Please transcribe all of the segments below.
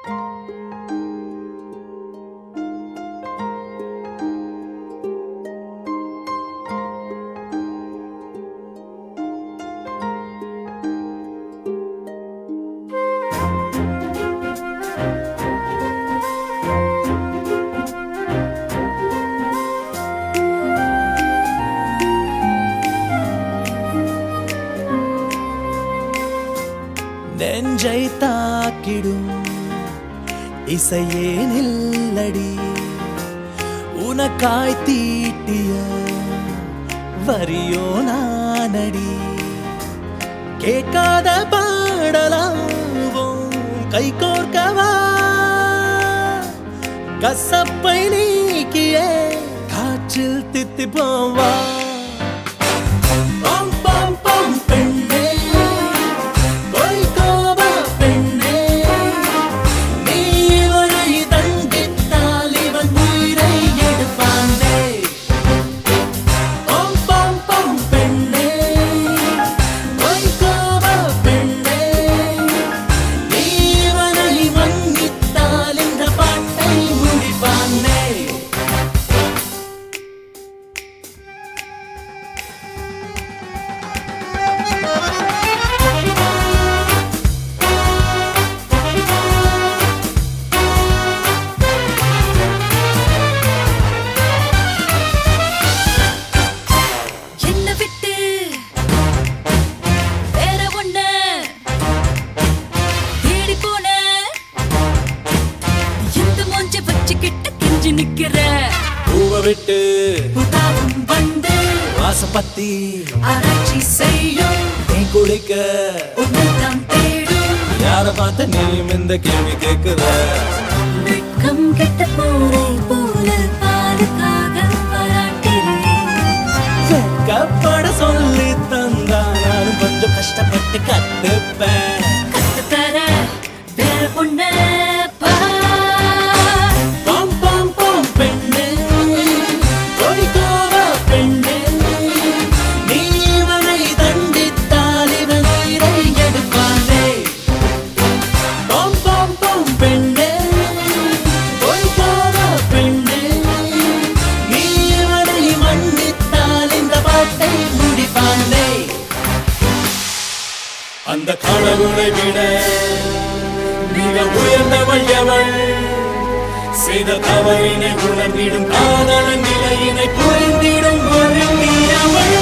நெஞ்சை தாக்கிடும் இசையே நில்லடி உனக்காய் தீட்டிய வரியோ நானடி கேட்காத பாடலாவும் கை கோர்க்கவா கசப்பை நீக்கியே காற்றில் தித்தி போவா பம் பம் பம் பெண்ணே பொய்கோவா பெண்ணே நீ இவனை தண்டித்தால் இவன் உயிரை எடுப்பானே பம் பம் பம் பெண்ணே பொய்கோவா பெண்ணே நீ இவனை மன்னித்தால் இந்த பாட்டை முடிப்பானே என்ன விட்டு வேற ஒண்ண தேடி போன எந்த மூஞ்ச வச்சுக்கிட்டு கெஞ்சி நிக்கிற பூவை விட்டு உதாவும் வந்து வாசப்பத்தி ஆராய்ச்சி செய்யும் நீ குளிக்க உன்னைத்தான் தேடும் யார பார்த்த நீயும் இந்த கேள்வி கேட்குற வெட்கம் கெட்ட போரை போல பாலுக்காக பாராட்டுறேன் வெக்கப்பட சொல்லி தந்தா நானும் கொஞ்சம் கஷ்டப்பட்டு கத்துப்பேன் கத்துத்தர வேற ஒண்ண பார் பாம் பாம் பாம் பெண்ணே பொய்கோவா பெண்ணே நீ இவனை தண்டித்தால் இவன் உயிரை எடுப்பானே பாம் பாம் பாம் பெண்ணே பொய்கோவா பெண்ணே நீ இவனை மன்னித்தால் இந்த பாட்டை முடிப்பானே அந்த கடவுளை விட மிக உயர்ந்தவள் எவள் செய்த தவறினை உணர்ந்திடும் காதலன் நிலையினை புரிந்திடும் ஒரு நீயவள்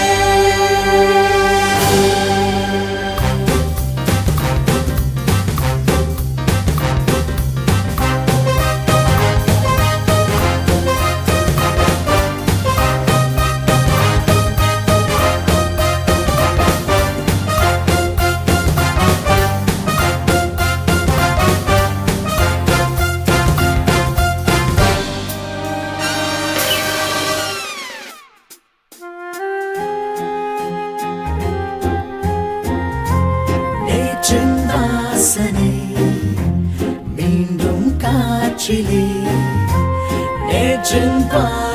நேற்றின் வாசனை மீண்டும் காற்றிலே நேற்றின் பா